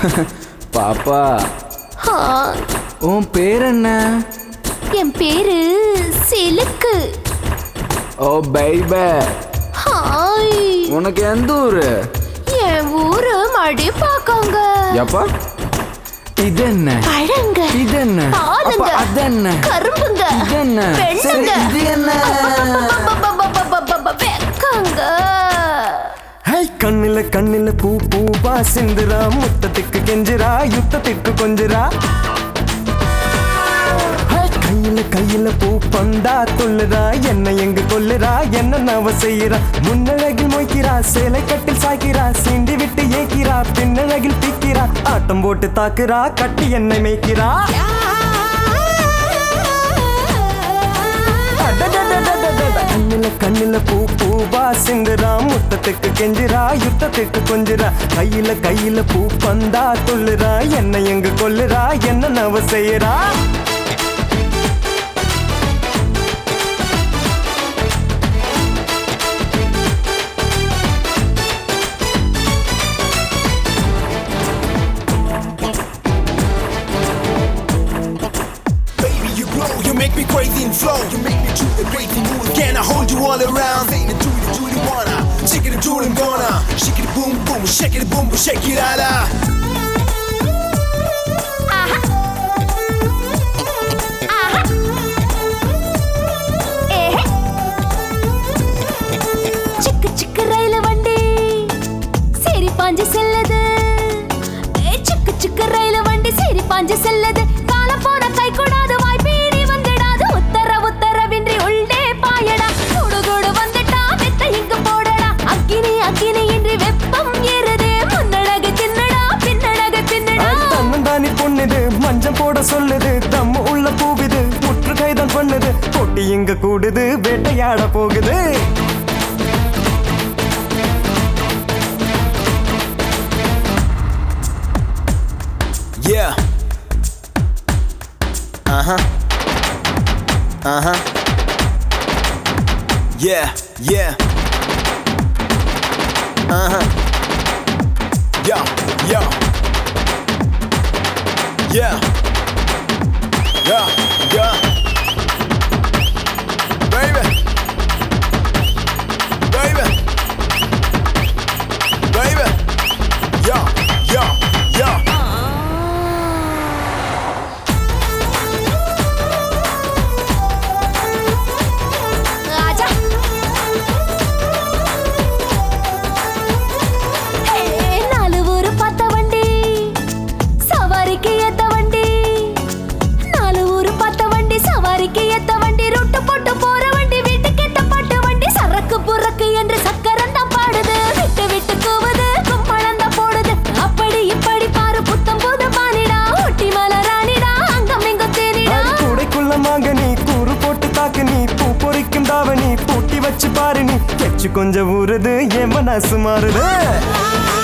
பாப்பா ஹாய் உன் பேர் என்ன என் பேரு சிலுக்கு ஓ பைபே ஹாய் உனக்கு எந்த ஊரு என் ஊரு மடி பாக்காங்க எப்பா இது என்ன பழங்க இது என்ன பாலுங்க. அப்ப அது என்ன கரும்புங்க இது என்ன சரி, பெண்ணுங்க இது என்ன வெக்காங்க ஹை கண்ணுல கண்ணுல பூ பூவா சிந்துரா முத்தத்துக்கு கெஞ்சுரா யுத்தத்துக்கு கொஞ்சுரா ஹை, கையில கையில பூ பந்தா துள்ளுறா என்ன எங்க கொல்லுறா என்ன நவ செய்யறா முன்னழகில் மொய்க்கிறா சேலை கட்டில் சாய்க்கிறா சீண்டி விட்டு ஏக்கிறா பின்னழகில் பிக்கிறா ஆட்டம் போட்டு தாக்குறா கட்டி என்னை மேய்க்கிறா அடடடடடடட. கண்ணுல கண்ணுல பூ பூவா சிந்துரா முத்தத்துக்கு கெஞ்சுரா யுத்தத்துக்கு கொஞ்சுரா கையில கையில பூ பந்தா துள்ளுறா என்ன எங்க கொல்லுறா என்ன நவ செய்யறா Baby, you glow, you make me crazy and flow. You make me do the crazy moves. Can I hold you all around? Say the do it, do it, wanna. Shake it, do it, gonna. Shake it, boom, boom, shake it, boom, boom, shake it, ala. சிக்கு சிக்கு ரயில் வண்டி சரி பாஞ்சு செல்லது ஏ, சிக்கு சிக்கு ரயில் வண்டி சரி பாஞ்சு செல்லது கால போன கை கூடாது வாய் பீறி வந்துடாது உத்தர உத்தரவின்றி உள்ளே பாயடா குடு குடு வந்துட்டா மெத்த இங்கு போடடா அக்கினி அக்கினி இன்றி வெப்பம் ஏறுதே முன்னழகு தின்னடா பின்னழகு பின்னடா தன்னந்தானி பொண்ணுது மஞ்சம் போட சொல்லுது தம் உள்ள பூவிது முற்று கைதான் பண்ணுது பொட்டி இங்க கூடுது வேட்டையாட போகுது Yeah. Uh huh. Uh huh. Yeah, yeah. Uh huh. Yo, yo. Yeah. Yeah, yeah. Baby. Baby. Baby. Yo, yo, yo. ராஜா ஏ, நாலு ஊரு பார்த்த வண்டி சவாரிக்கு ஏத்த வண்டி நாலு ஊரு பார்த்த வண்டி சவாரிக்கு ஏத்த வண்டி ரொட்டு போட்டு போற வண்டி வீட்டுக்கு எட்ட பாட்டு வண்டி சரக்கு புறக்கு என்று சக்கரம் தான் பாடுது விட்டு விட்டு கூவுது கும்பளம் தான் போடுது அப்படி இப்படி பாரு புத்தம் புது பானிடா ஒட்டி மலராணிடா அங்கம் இங்கும் தேனிடா அடி கூடைக்குள்ள மாங்க நீ கூறு போட்டு தாக்கு நீ பூ பொறிக்கும் தாவணி பூட்டி வச்சு பாரு நீ எச்சு கொஞ்சம் ஊறுது என் மனசு மாறுது